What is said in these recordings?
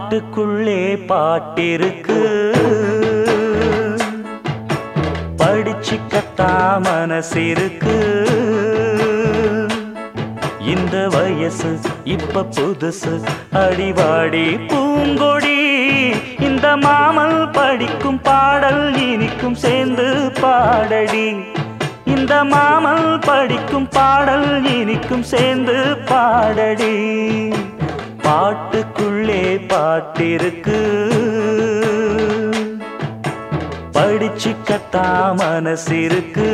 பாட்டுக்குள்ளே பாட்டிருக்கு படிச்சுக்கத்தா மனசிருக்கு இந்த வயசு இப்ப புதுசு அடிவாடி பூங்கொடி இந்த மாமல் படிக்கும் பாடல் இனிக்கும் சேர்ந்து பாடடி இந்த மாமல் படிக்கும் பாடல் இனிக்கும் சேர்ந்து பாடடி பாட்டுக்குள்ளே பாட்டிருக்கு படிச்சுக்கத்தா மனசிருக்கு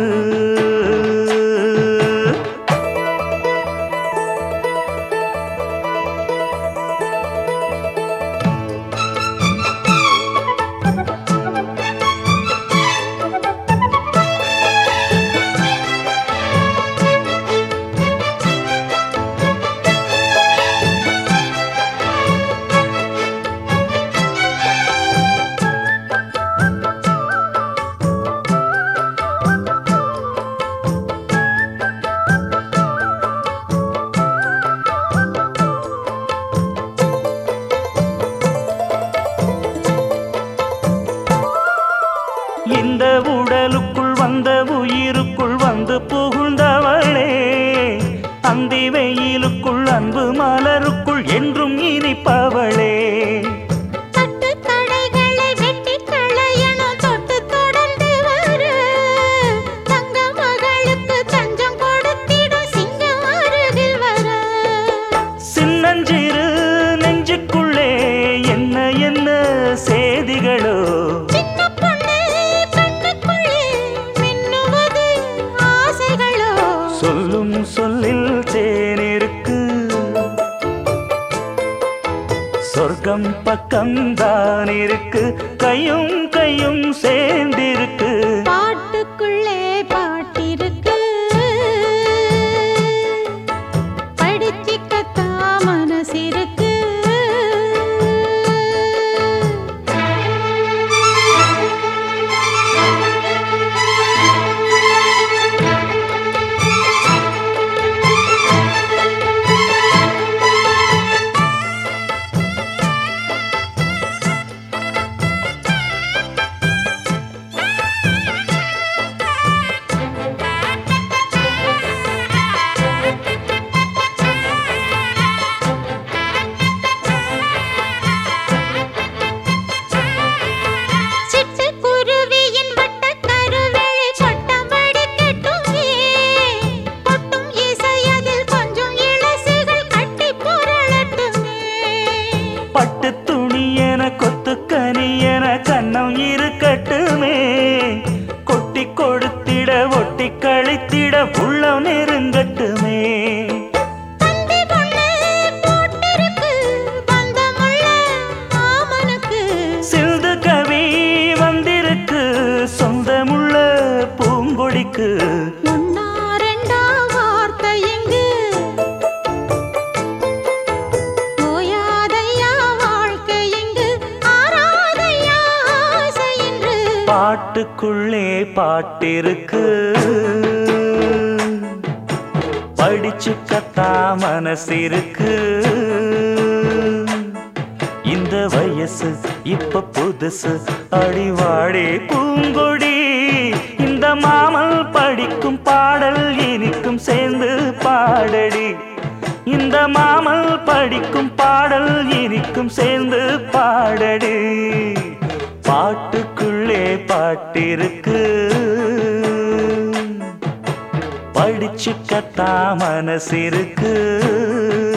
இந்த உடலுக்குள் வந்த உயிருக்குள் வந்து புகுந்தவளே அந்தி வெயிலுக்குள் அன்பு மலருக்குள் என்றும் இனிப்பவளே தட்டு தடைகளை வெட்டி களையணும் தொட்டு தொடர்ந்து வரு தங்க மகளுக்கு தஞ்சம் கொடுத்திடும் சிங்கம் அருகில் வர சின்னஞ்சிறு நெஞ்சுக்குள்ளே என்ன என்ன செய்திகளோ சின்ன பொண்ணு கண்ணுக்குள்ளே மின்னுவது ஆசைகளோ சொல்லும் சொல்லில் தேனிருக்கு சொர்க்கம் பக்கம்தான் இருக்கு கையும் கையும் சேர்ந்திருக்கு பாட்டுக்குள்ளே பாட்டிருக்கு படிச்சிக்கத்தா மனசிருக்கு சிட்டுக்குருவியின் வட்டக் கருவிழி கொட்டம் வடிக்கட்டுமே. கொட்டும் இசையதில் கொஞ்சம் இளசுகள் கட்டிப் புரளட்டுமே. பட்டு துணி என கொத்து கனி என கண்ணம் இருக்கட்டுமே கொட்டி கொடுத்திட ஒட்டி கழித்திட உள்ளம் நெருங்கட்டுமே தந்தி பொண்ணு போட்டிருக்கு பந்தமுள்ள ஆமனுக்கு. சிந்து கவி வந்திருக்கு சொந்தமுள்ள பூங்கொடிக்கு ஒண்ணா ரெண்டா வார்த்தை இங்கு. ஓயாதையா வாழ்க்கை இங்கு. ஆராதையா ஆசை இன்று. பாட்டுக்குள்ளே பாட்டிருக்கு படிச்சுக்கத்தா மனசிருக்கு இந்த வயசு இப்ப புதுசு அடிவாடி பூங்கொடி இந்த மாமல் படிக்கும் பாடல் இனிக்கும் சேர்ந்து பாடடி இந்த மாமல் படிக்கும் பாடல் இனிக்கும் சேர்ந்து பாடடி பாட்டுக்குள்ளே பாட்டிருக்கு படிச்சுக்கத்தா மனசிருக்கு